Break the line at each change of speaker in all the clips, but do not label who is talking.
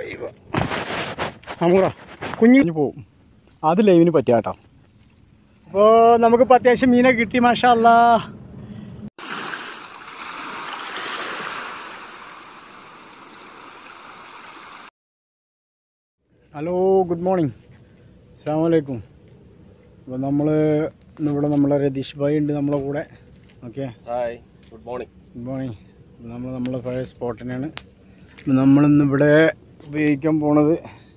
അമൂറ കുഞ്ഞു പോവും അത് ലൈവിന് പറ്റിയ കേട്ടോ അപ്പോൾ നമുക്കിപ്പോൾ അത്യാവശ്യം മീനെ കിട്ടി മാഷാ അല്ലാ ഹലോ ഗുഡ് മോർണിംഗ് അസ്സാം വലൈക്കും അപ്പോൾ നമ്മൾ ഇന്നിവിടെ നമ്മളെ രതീഷ് ഭായി ഉണ്ട് നമ്മളെ കൂടെ okay
hi good morning
good morning നമ്മൾ നമ്മളെ പഴയ സ്പോട്ട് തന്നെയാണ് നമ്മളിന്ന് ഇവിടെ ഉപയോഗിക്കാൻ പോണത്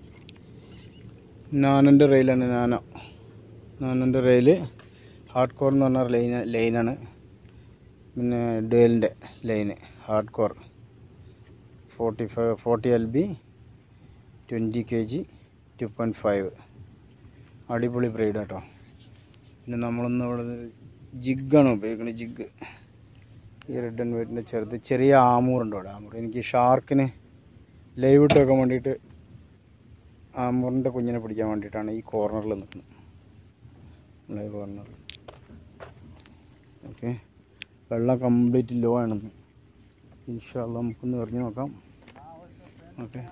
നാനൻ്റെ റെയിലാണ് നാന നാനൻ്റെ റെയിൽ ഹാർഡ് കോർ എന്ന് പറഞ്ഞ ലൈൻ ലൈനാണ് പിന്നെ ഡുവലിൻ്റെ ലൈന് hard core forty five forty L B twenty K G two point five അടിപൊളി ബ്രൈഡ് കേട്ടോ പിന്നെ നമ്മളൊന്ന് ഇവിടെ ജിഗാണ് ഉപയോഗിക്കുന്നത് ജിഗ് ഈ റെഡ് ആൻഡ് വൈറ്റിൻ്റെ ചെറുത് ചെറിയ ആമൂറുണ്ട് അവിടെ ആമൂർ എനിക്ക് ഷാർക്കിന് ലൈവ് ഇട്ട് വെക്കാൻ വേണ്ടിയിട്ട് ആമൂറിൻ്റെ കുഞ്ഞിനെ പിടിക്കാൻ വേണ്ടിയിട്ടാണ് ഈ കോർണറിൽ നിൽക്കുന്നത് ലൈവ് കോർണറിൽ ഓക്കെ വെള്ളം കംപ്ലീറ്റ് ലോ ആണെന്ന് ഇൻഷാല്ല നമുക്കൊന്ന് എറിഞ്ഞു നോക്കാം ഓക്കെ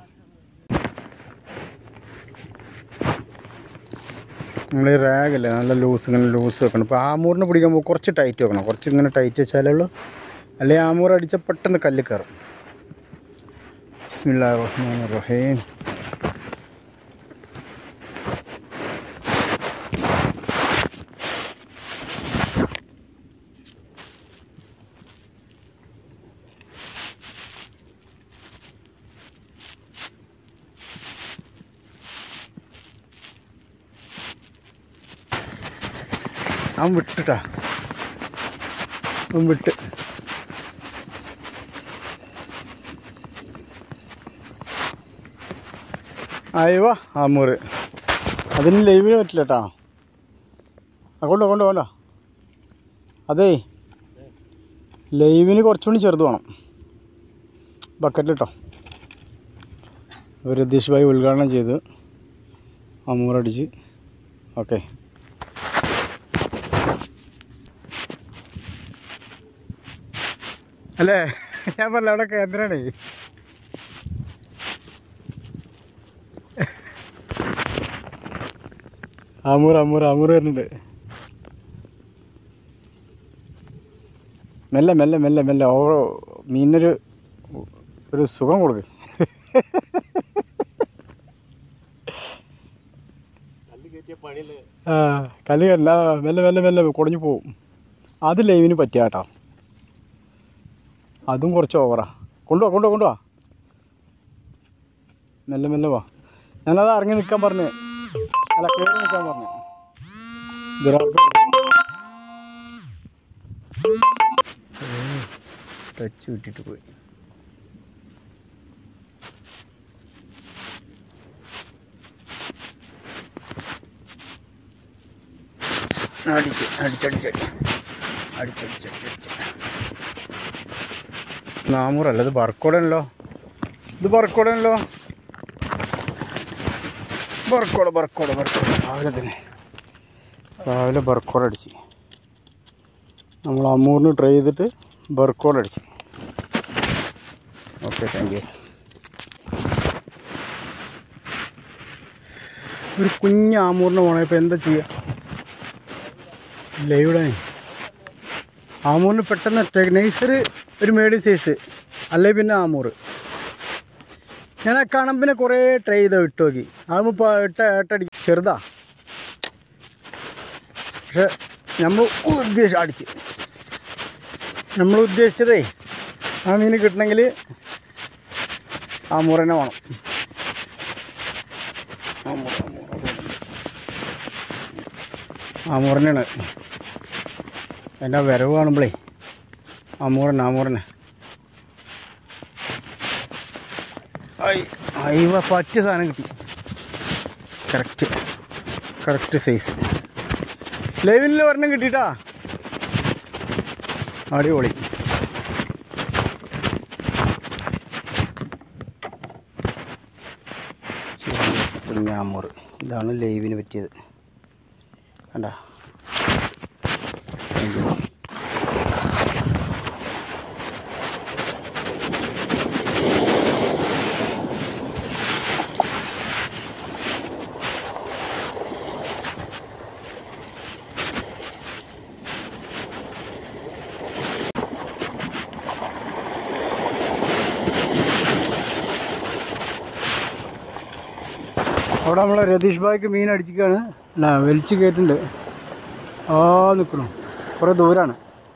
നമ്മൾ ഈ റാഗല്ലേ നല്ല ലൂസ് ഇങ്ങനെ ലൂസ് വെക്കണം ഇപ്പോൾ ആമൂറിന് പിടിക്കുമ്പോൾ കുറച്ച് ടൈറ്റ് വെക്കണം കുറച്ച് ഇങ്ങനെ ടൈറ്റ് വെച്ചാലേ ഉള്ളൂ അല്ലെങ്കിൽ ആമൂർ അടിച്ചാൽ പെട്ടെന്ന് കല്ല് കയറും ബിസ്മില്ലാ റഹ്മാൻ റഹീം അവൻ വിട്ടിട്ടാ അവൻ വിട്ട് അയവാ ആമൂറ് അതിന് ലൈവിന് പറ്റില്ല കേട്ടാ കൊണ്ടോ കൊണ്ടോ കൊണ്ടോ അതേ ലൈവിന് കുറച്ചുകൂടി ചെറുത് വേണം ബക്കറ്റിൽ കേട്ടോ രതീഷ് ഭായി ഉദ്ഘാടനം ചെയ്ത് അമൂറടിച്ച് ഓക്കെ അല്ലേ ഞാൻ പറഞ്ഞ അവിടെ കേന്ദ്രമാണേ അമൂർ അമൂർ അമൂർ വരുന്നുണ്ട് മെല്ലെ മെല്ലെ മെല്ലെ മെല്ലെ ഓ മീനൊരു ഒരു സുഖം കൊടുക്ക്
കല്ല് കയറ്റിയ പണിയല്ലേ
ആ കല്ല് കല്ല മെല്ലെ മെല്ലെ മെല്ലെ കുടഞ്ഞു പോവും അത് ലൈവിന് പറ്റിയ കേട്ടോ അതും കുറച്ച് ഓവറാ കൊണ്ടുവാ കൊണ്ടുവാ കൊണ്ടുവാ മെല്ലെ മെല്ലെ വാ ഞാനത് ഇറങ്ങി നിൽക്കാൻ പറഞ്ഞു അല്ല കയറി നിൽക്കാൻ പറഞ്ഞു ടച്ച് വിട്ടിട്ട് പോയി അടിച്ച് അടിച്ചടിച്ചടി അടിച്ചടിച്ചടിച്ചടിച്ച് നാമൂറല്ല ഇത് ബർക്കോടനല്ലോ ഇത് ബർക്കോടനല്ലോ ബർക്കോട ബർക്കോട ബർക്കോട രാവിലെ തന്നെ രാവിലെ ബർക്കോട അടിച്ച് നമ്മൾ അമ്മൂറിന് ട്രൈ ചെയ്തിട്ട് ബർക്കോട അടിച്ച് ഓക്കെ താങ്ക് യു ഒരു കുഞ്ഞ് ആമൂറിന് പോണേ ഇപ്പം എന്താ ചെയ്യുക ലൈവിടെ ആമൂറിന് പെട്ടെന്ന് ഒറ്റ നൈസർ ഒരു മേഡിയം സൈസ് അല്ലെ പിന്നെ ആമൂറ് ഞാൻ ആ കണമ്പിനെ കുറേ ട്രൈ ചെയ്ത് ഇട്ട് നോക്കി അതൊന്നും ഇപ്പോൾ എട്ട എട്ടടി ചെറുതാ പക്ഷെ നമ്മൾ ഉദ്ദേശിച്ച അടിച്ച് നമ്മൾ ഉദ്ദേശിച്ചതേ ആ മീൻ കിട്ടണമെങ്കിൽ ആമൂർ തന്നെ വേണം ആമൂർ ആമൂർ ആമൂറിനാണ് എൻ്റെ വരവ് കാണുമ്പോഴേ അമൂറന്നെ അമൂറന്നെ അയ്യ പറ്റിയ സാധനം കിട്ടി കറക്റ്റ് കറക്റ്റ് സൈസ് ലൈവിനിൽ ഒരെണ്ണം കിട്ടിട്ടാ അടിപൊളി കുഞ്ഞാമൂറ് ഇതാണ് ലൈവിന് പറ്റിയത് കണ്ട അവിടെ നമ്മളെ രതീഷ് ഭായിക്ക് മീൻ അടിച്ചിക്കാണ് അല്ല വലിച്ചു കയറ്റുണ്ട് ആ നിൽക്കണു കുറേ ദൂരാണ്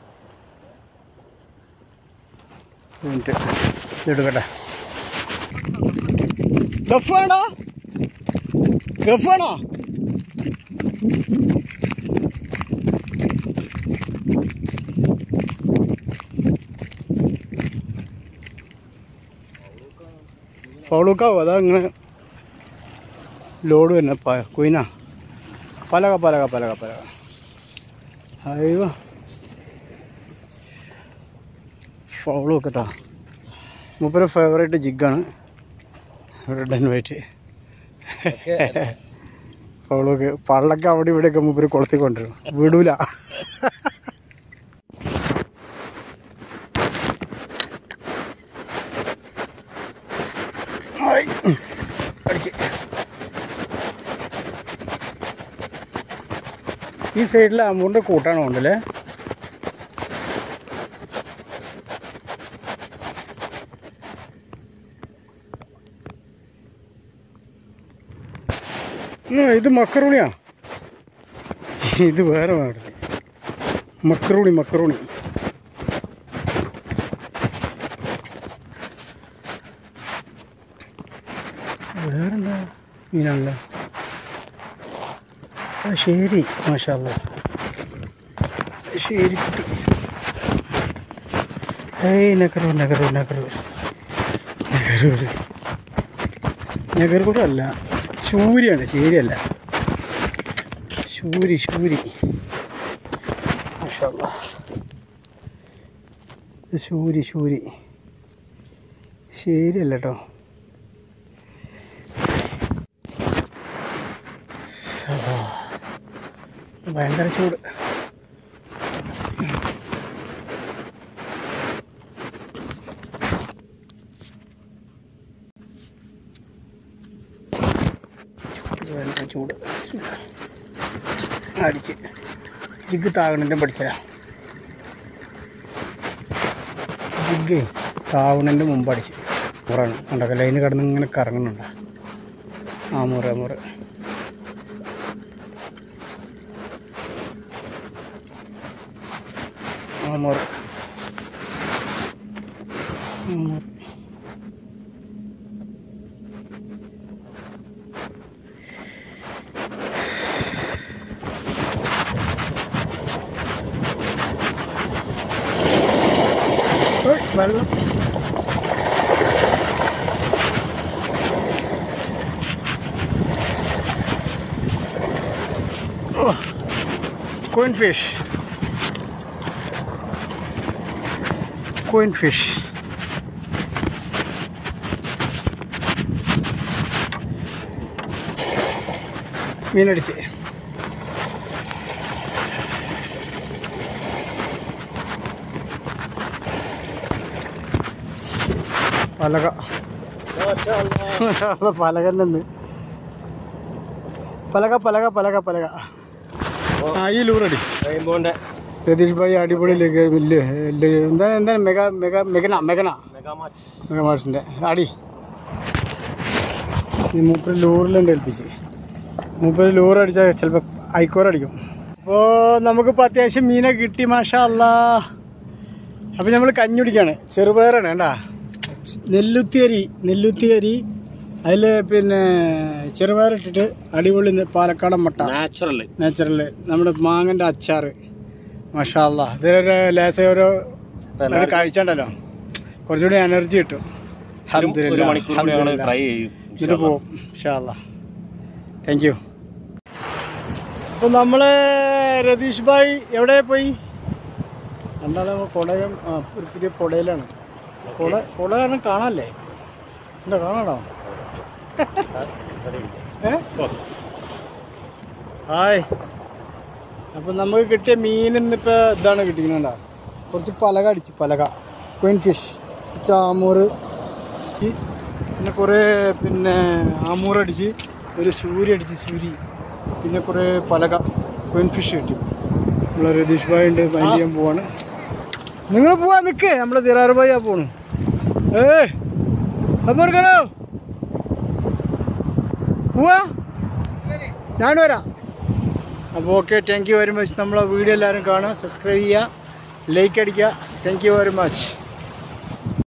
ഒരു മിനിറ്റ് ഇതെടുക്കട്ടെ ഗഫ് വേണോ ഗഫ് വേണോ ഫൗളൂക്കാവും അതാ ഇങ്ങനെ ലോഡ് തന്നെ പ കുയിന പലക പലക പലക പലക അയ്യോ ഫൗള് വെക്കട്ടോ മൂപ്പര് ഫേവറേറ്റ് ജിഗാണ് റെഡ് ആൻഡ് വൈറ്റ് ഫൗളൊക്കെ പള്ളൊക്കെ അവിടെ ഇവിടെയൊക്കെ മൂപ്പര് കൊളുത്തി കൊണ്ടുവരും വിടൂല ആയി. അടിച്ച് ഈ സൈഡിൽ അമ്മൂൻ്റെ കൂട്ടാണ് ഉണ്ടല്ലേ ആ, ഇത് മക്കറൂണിയാ ഇത് വേറെ വേറെ മക്രൂണി മക്രൂണി വേറെന്താ മീനാണല്ലോ ആ ശരി മാഷാല്ല ശരി കുട്ടി ഏയ് നഗറൂർ നഗറൂർ നഗറൂർ നഗറൂർ നഗർകൂട അല്ല ശൂരിയാണ് ശരിയല്ല ശൂരി ശൂരി മാഷാല്ല ഇത് ശൂരി ശൂരി ശരിയല്ല കേട്ടോ ഭയങ്കര ചൂട് ചൂട് ഭയങ്കര ചൂട് അടിച്ച് ജിഗ് താവണൻ്റെ പഠിച്ചതാ ജിഗ് താവണൻ്റെ മുമ്പ് അടിച്ച് മുറാണ് ഉണ്ടൊക്കെ ലൈന് കിടന്ന് ഇങ്ങനെ കറങ്ങുന്നുണ്ട് ആ മുറ മുറ amor. Amor. Uy, വെള്ളം Coin fish. Coin fish. മീനടിച്ച് പലക പലകന്നെ പലക പലക പലക പലക ആ ഈ ലൂറടി
റെയിൻബോന്റെ
രതീഷ് ഭായി അടിപൊളി leg- ല്- ല്- എന്താ എന്താ മെഗാ മെഗാ മെഗന മെഗന
മെഗാമാറ്റ്
മെഗമാഷിൻ്റെ അടി ഈ മൂപ്പര് ലൂറിലുണ്ട് ഏൽപ്പിച്ച് മൂപ്പര് ലൂർ അടിച്ചാൽ ചിലപ്പോൾ ഐക്കോർ അടിക്കും അപ്പോൾ നമുക്കിപ്പോൾ അത്യാവശ്യം മീനെ കിട്ടി മാഷാ അല്ലാ അപ്പോൾ നമ്മൾ കഞ്ഞി കുടിക്കാണ് ചെറുപയറാണ് വേണ്ട നെല്ലുത്തി അരി നെല്ലുത്തി അരി അതിൽ പിന്നെ ചെറുപയറിട്ടിട്ട് അടിപൊളി നെ- പാലക്കാടൻ മുട്ട
നാച്ചുറല്
നാച്ചുറല് നമ്മുടെ മാങ്ങൻ്റെ അച്ചാറ് മാഷാ അല്ലാ ഇതൊരു ലേശം ഒരു ഒരു കാഴ്ച ഉണ്ടല്ലോ കുറച്ചുകൂടി എനർജി കിട്ടും
ഒരു
അൽഹംദുലില്ലാ,
മണിക്കൂർ കൂടി ഞങ്ങൾ
അൽഹംദുലില്ലാ.
ട്രൈ ചെയ്യും
എന്നിട്ട് പോവും ഇൻഷാല്ല താങ്ക് യു അപ്പോൾ നമ്മള് രതീഷ് ഭായ് എവിടെ പോയി രണ്ടാളും കൊടയം ആ ഒരു പുതിയ പുഴയിലാണ് പുഴ പുഴ കാരണം കാണാല്ലേ എന്താ കാണാണോ ഏ ഹായ് അപ്പം നമുക്ക് കിട്ടിയ മീൻ ഇന്നിപ്പോൾ ഇതാണ് കിട്ടിക്കുന്നുണ്ടോ കുറച്ച് പലക അടിച്ച് പലക ക്വീൻ ഫിഷ് ചാമൂറ് ഈ പിന്നെ കുറേ പിന്നെ ആമൂർ അടിച്ച് ഒരു സൂരി അടിച്ച് സൂരി പിന്നെ കുറേ പലക ക്വീൻ ഫിഷ് കിട്ടി നമ്മളെ രതീഷ് ഭായ് ഉണ്ട് മൈൻഡ് ചെയ്യാൻ പോവാണ് നിങ്ങൾ പോവാ നിൽക്കേ നമ്മളെ ദിറാർ ഭായി ആ പോണു ഏ അപ്പൊ പോവാ ഞാൻ വരാം അപ്പോൾ okay thank you very much നമ്മളെ വീഡിയോ എല്ലാവരും കാണുക സബ്സ്ക്രൈബ് ചെയ്യുക ലൈക്ക് അടിക്കുക താങ്ക് യു വെരി മച്ച്